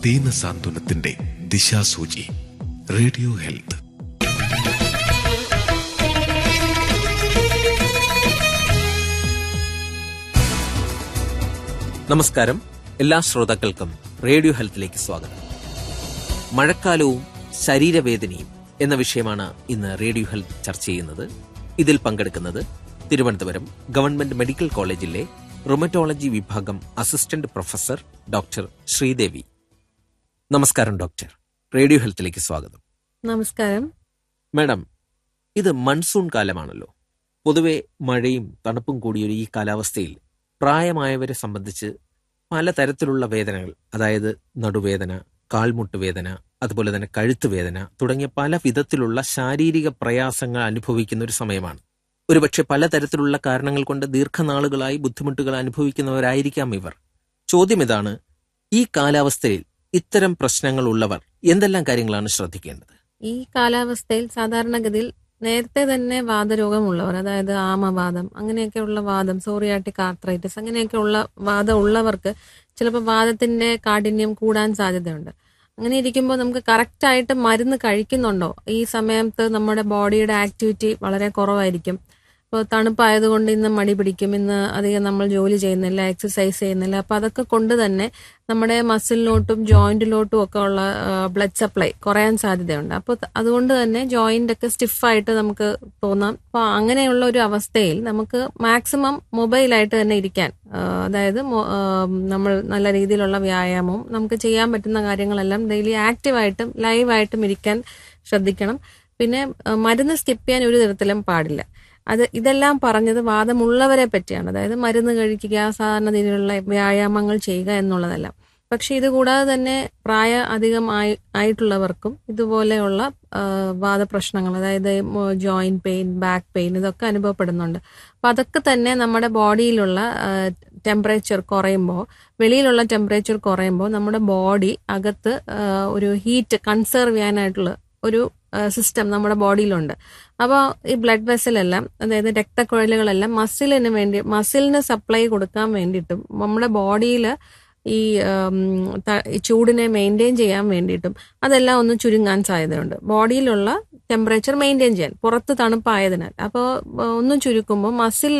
ദീനസാന്ത്വനത്തിന്റെ ദിശാസൂചി radio health നമസ്കാരം എല്ലാ ശ്രോതാക്കൾക്കും റേഡിയോ ഹെൽത്തിലേക്ക് സ്വാഗതം മഴക്കാലവും ശരീരവേദനയും എന്ന വിഷയമാണ് ഇന്ന് റേഡിയോ ഹെൽത്ത് ചർച്ച ചെയ്യുന്നത് ഇതിൽ പങ്കെടുക്കുന്നത് തിരുവനന്തപുരം ഗവൺമെന്റ് മെഡിക്കൽ കോളേജിലെ റൊമറ്റോളജി വിഭാഗം അസിസ്റ്റന്റ് പ്രൊഫസർ ഡോക്ടർ ശ്രീദേവി നമസ്കാരം ഡോക്ടർ റേഡിയോ ഹെൽത്തിലേക്ക് സ്വാഗതം നമസ്കാരം മാഡം ഇത് മൺസൂൺ കാലമാണല്ലോ പൊതുവെ മഴയും തണുപ്പും കൂടിയൊരു ഈ കാലാവസ്ഥയിൽ പ്രായമായവരെ സംബന്ധിച്ച് പലതരത്തിലുള്ള വേദനകൾ അതായത് നടുവേദന കാൽമുട്ട് വേദന അതുപോലെ തന്നെ കഴുത്ത് വേദന തുടങ്ങിയ പല വിധത്തിലുള്ള ശാരീരിക പ്രയാസങ്ങൾ അനുഭവിക്കുന്ന ഒരു സമയമാണ് ഒരുപക്ഷെ പലതരത്തിലുള്ള കാരണങ്ങൾ കൊണ്ട് ദീർഘനാളുകളായി ബുദ്ധിമുട്ടുകൾ അനുഭവിക്കുന്നവരായിരിക്കാം ഇവർ ചോദ്യം ഇതാണ് ഈ കാലാവസ്ഥയിൽ ഇത്തരം പ്രശ്നങ്ങൾ ഉള്ളവർ എന്തെല്ലാം കാര്യങ്ങളാണ് ശ്രദ്ധിക്കേണ്ടത് ഈ കാലാവസ്ഥയിൽ സാധാരണഗതിയിൽ നേരത്തെ തന്നെ വാദരോഗമുള്ളവർ അതായത് ആമവാദം അങ്ങനെയൊക്കെയുള്ള വാദം സോറിയാട്ടിക് ആർത്രൈറ്റിസ് അങ്ങനെയൊക്കെയുള്ള വാദം ഉള്ളവർക്ക് ചിലപ്പോൾ വാദത്തിന്റെ കാഠിന്യം കൂടാൻ സാധ്യതയുണ്ട് അങ്ങനെ ഇരിക്കുമ്പോൾ നമുക്ക് കറക്റ്റായിട്ട് മരുന്ന് കഴിക്കുന്നുണ്ടോ ഈ സമയത്ത് നമ്മുടെ ബോഡിയുടെ ആക്ടിവിറ്റി വളരെ കുറവായിരിക്കും ഇപ്പോൾ തണുപ്പായതുകൊണ്ട് ഇന്ന് മടി പിടിക്കും ഇന്ന് അധികം നമ്മൾ ജോലി ചെയ്യുന്നില്ല എക്സസൈസ് ചെയ്യുന്നില്ല അപ്പോൾ അതൊക്കെ കൊണ്ട് തന്നെ നമ്മുടെ മസിലിലോട്ടും ജോയിന്റിലോട്ടും ഒക്കെ ഉള്ള ബ്ലഡ് സപ്ലൈ കുറയാൻ സാധ്യതയുണ്ട് അപ്പോൾ അതുകൊണ്ട് തന്നെ ജോയിന്റ് ഒക്കെ സ്റ്റിഫായിട്ട് നമുക്ക് തോന്നാം അപ്പോൾ അങ്ങനെയുള്ള ഒരു അവസ്ഥയിൽ നമുക്ക് മാക്സിമം മൊബൈലായിട്ട് തന്നെ ഇരിക്കാൻ ആ, അതായത് മൊ- ആ, നമ്മൾ നല്ല രീതിയിലുള്ള വ്യായാമവും നമുക്ക് ചെയ്യാൻ പറ്റുന്ന കാര്യങ്ങളെല്ലാം ഡെയിലി ആക്റ്റീവായിട്ടും ലൈവായിട്ടും ഇരിക്കാൻ ശ്രദ്ധിക്കണം പിന്നെ ആ, മരുന്ന് സ്കിപ്പ് ചെയ്യാൻ ഒരു തരത്തിലും പാടില്ല അത് ഇതെല്ലാം പറഞ്ഞത് വാദമുള്ളവരെ പറ്റിയാണ് അതായത് മരുന്ന് കഴിക്കുക സാധാരണ രീതിയിലുള്ള വ്യായാമങ്ങൾ ചെയ്യുക എന്നുള്ളതല്ല പക്ഷെ ഇത് കൂടാതെ തന്നെ പ്രായ അധികം ആയി ആയിട്ടുള്ളവർക്കും ഇതുപോലെയുള്ള ആ, വാദപ്രശ്നങ്ങൾ അതായത് ജോയിന്റ് പെയിൻ ബാക്ക് പെയിൻ ഇതൊക്കെ അനുഭവപ്പെടുന്നുണ്ട് അപ്പൊ അതൊക്കെ തന്നെ നമ്മുടെ ബോഡിയിലുള്ള ടെമ്പറേച്ചർ കുറയുമ്പോൾ വെളിയിലുള്ള ടെമ്പറേച്ചർ കുറയുമ്പോൾ നമ്മുടെ ബോഡി അകത്ത് ആ, ഒരു ഹീറ്റ് കൺസേർവ് ചെയ്യാനായിട്ടുള്ള ഒരു സിസ്റ്റം നമ്മുടെ ബോഡിയിലുണ്ട് അപ്പോൾ ഈ ബ്ലഡ് വെസലെല്ലാം അതായത് രക്തക്കുഴലുകളെല്ലാം മസിലിന് വേണ്ടി മസിലിന് സപ്ലൈ കൊടുക്കാൻ വേണ്ടിയിട്ടും നമ്മുടെ ബോഡിയിൽ ഈ ഉം, ത- ഈ ചൂടിനെ മെയിൻറ്റെയിൻ ചെയ്യാൻ വേണ്ടിയിട്ടും അതെല്ലാം ഒന്ന് ചുരുങ്ങാൻ സാധ്യതയുണ്ട് ബോഡിയിലുള്ള ടെമ്പറേച്ചർ മെയിൻറ്റെയിൻ ചെയ്യാൻ പുറത്ത് തണുപ്പായതിനാൽ അപ്പോൾ ഒന്ന് ചുരുക്കുമ്പോൾ മസിൽ